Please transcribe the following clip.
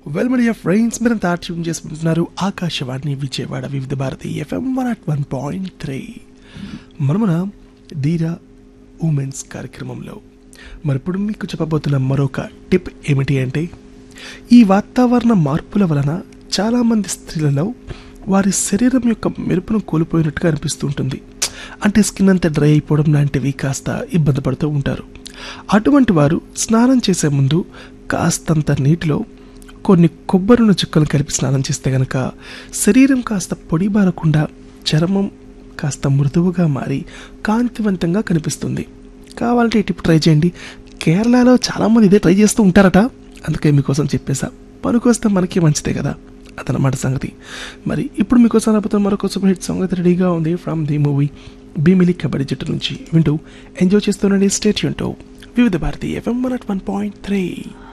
well media friends మీరంతా tune చేసుకుంటున్నారు Akashvani Vijayawada Vividh Bharati FM one at one point three మనమున ధీర ఉమెన్స్ కార్యక్రమంలో మరి ఇప్పుడు మీకు చెప్పబోతున్న మరొక టిప్ ఏమిటి అంటే ఈ వాతావరణ మార్పుల వలన చాలామంది స్త్రీలలో వారి శరీరం యొక్క మెరుపును కోల్పోయినట్టుగా అనిపిస్తూ ఉంటుంది అంటే స్కిన్ అంతా డ్రై అయిపోవడం లాంటివి కాస్త ఇబ్బంది పడుతూ ఉంటారు అటువంటి వారు స్నానం చేసే ముందు కాస్తంత నీటిలో కొన్ని కొబ్బరిను చుక్కలు కలిపి స్నానం చేస్తే గనక శరీరం కాస్త పొడిబారకుండా చర్మం కాస్త మృదువుగా మారి కాంతివంతంగా కనిపిస్తుంది కావాలంటే ఈ టిప్ ట్రై చేయండి కేరళలో చాలామంది ఇదే ట్రై చేస్తూ ఉంటారట అందుకే మీకోసం చెప్పేసా పనికొస్తే మనకి మంచిదే కదా అదనమాట సంగతి మరి ఇప్పుడు మీకోసం రాబోతున్న మరొక సూపర్ హిట్ సాంగ్ అయితే రెడీగా ఉంది from the movie Bheemili Kabaddi Jattu నుంచి వింటూ ఎంజాయ్ చేస్తుండండి stay tuned to Vividh Bharati FM one at one point three